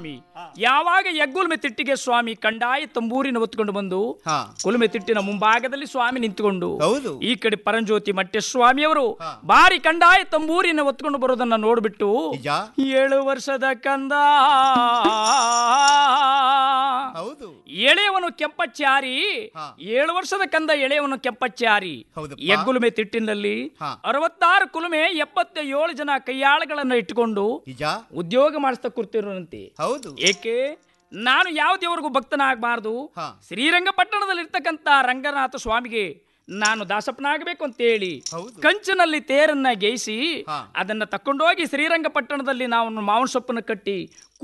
ಸ್ವಾಮಿ ಯಾವಾಗ ಯಗ್ಗುಲ್ಮೆ ತಿಟ್ಟಿಗೆ ಸ್ವಾಮಿ ಕಂಡಾಯ ತಂಬೂರಿನ ಹೊತ್ಕೊಂಡು ಬಂದು ಹಾ ಕುಲುಮೆ ತಿಟ್ಟಿನ ಮುಂಭಾಗದಲ್ಲಿ ಸ್ವಾಮಿ ನಿಂತುಕೊಂಡು ಹೌದು ಈ ಕಡೆ ಪರಂಜ್ಯೋತಿ ಮಟ್ಟೆ ಸ್ವಾಮಿಯವರು ಬಾರಿ ಕಂಡಾಯ ತಂಬೂರಿನ ಹೊತ್ಕೊಂಡು ಬರೋದನ್ನ ನೋಡ್ಬಿಟ್ಟು ನಿಜ ಏಳು ವರ್ಷದ ಕಂದ ಹೌದು ಎಳೆಯವನು ಕೆಂಪಚ್ಚಾರಿ ಹಾ. ಏಳು ವರ್ಷದ ಕಂದ ಎಳೆಯವನು ಕೆಂಪಚ್ಚಾರಿ ಹೌದಪ್ಪ. ಎಗ್ಗುಲುಮೆ ತಿಟ್ಟಿನಲ್ಲಿ ಹಾ. ಅರವತ್ತಾರು ಕುಲುಮೆ ಎಪ್ಪತ್ತ ಏಳು ಜನ ಕೈಯಾಳಗಳನ್ನ ಇಟ್ಟುಕೊಂಡು ನಿಜ ಉದ್ಯೋಗ ಮಾಡಿಸ್ತಾ ಕೂರ್ತಿರೋನಂತೆ ಹೌದು ಏಕೆ ನಾನು ಯಾವ ದೇವರಿಗೂ ಭಕ್ತನಾಗಬಾರ್ದು ಹಾ. ಶ್ರೀರಂಗಪಟ್ಟಣದಲ್ಲಿ ಇರ್ತಕ್ಕಂಥ ರಂಗನಾಥ ಸ್ವಾಮಿಗೆ ನಾನು ದಾಸಪ್ಪನಾಗಬೇಕು ಅಂತೇಳಿ ಹೌದು. ಕಂಚಿನಲ್ಲಿ ತೇರನ್ನ ಗೇಯಿಸಿ ಹಾ. ಅದನ್ನ ತಕೊಂಡೋಗಿ ಶ್ರೀರಂಗಪಟ್ಟಣದಲ್ಲಿ ನಾವು ಮಾವಿನ ಸೊಪ್ಪನ್ನು ಕಟ್ಟಿ